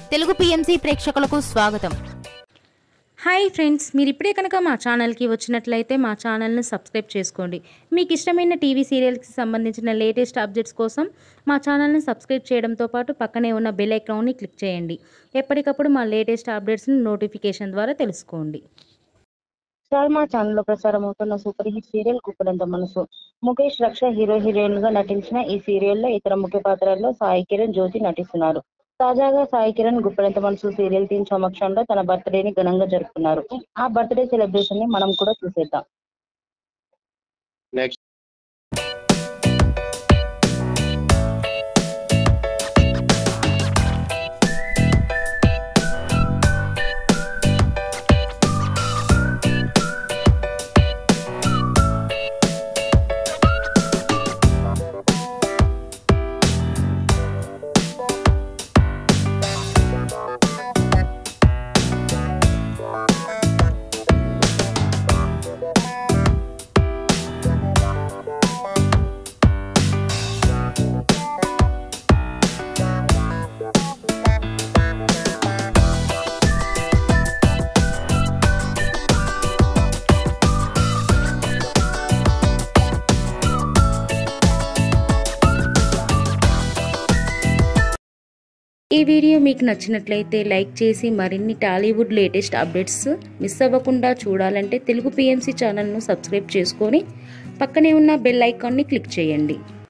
Telugu PMC ప్రేక్షకులకు స్వాగతం hi friends మీరు ఇప్పుడే కనుక మా ఛానల్కి వచ్చినట్లయితే మా ఛానల్ని సబ్స్క్రైబ్ చేసుకోండి మీకు ఇష్టమైన టీవీ సీరియల్స్కి సంబంధించిన లేటెస్ట్ అప్డేట్స్ కోసం మా ఛానల్ని సబ్స్క్రైబ్ చేయడంతో పాటు పక్కనే ఉన్న బెల్ ఐకాన్ని క్లిక్ చేయండి ఎప్పటికప్పుడు మా లేటెస్ట్ అప్డేట్స్ని నోటిఫికేషన్ ద్వారా తెలుసుకోండి స్టార్ మా ఛానల్లో ప్రసారం అవుతున్న సూపర్ హిట్ సీరియల్ కుప్పడంత మనసు ముఖేష్ రక్ష హీరో హీరోయిన్ గా నటించిన ఈ సీరియల్లో ఇతర ముఖ్య పాత్రల్లో సాయి కిరణ్ జ్యోతి నటిస్తున్నారు తాజాగా సాయి కిరణ్ గుప్పెడంత మనసు సీరియల్ టీం సమక్షంలో తన బర్త్డేని ఘనంగా జరుపుకున్నారు ఆ బర్త్డే సెలబ్రేషన్ ని మనం కూడా చూసేద్దాం నెక్స్ట్ ఈ వీడియో మీకు నచ్చినట్లయితే లైక్ చేసి మరిన్ని టాలీవుడ్ లేటెస్ట్ అప్డేట్స్ మిస్ అవ్వకుండా చూడాలంటే తెలుగు పిఎంసి ఛానల్ను సబ్స్క్రైబ్ చేసుకొని పక్కనే ఉన్న బెల్ ఐకాన్ని క్లిక్ చేయండి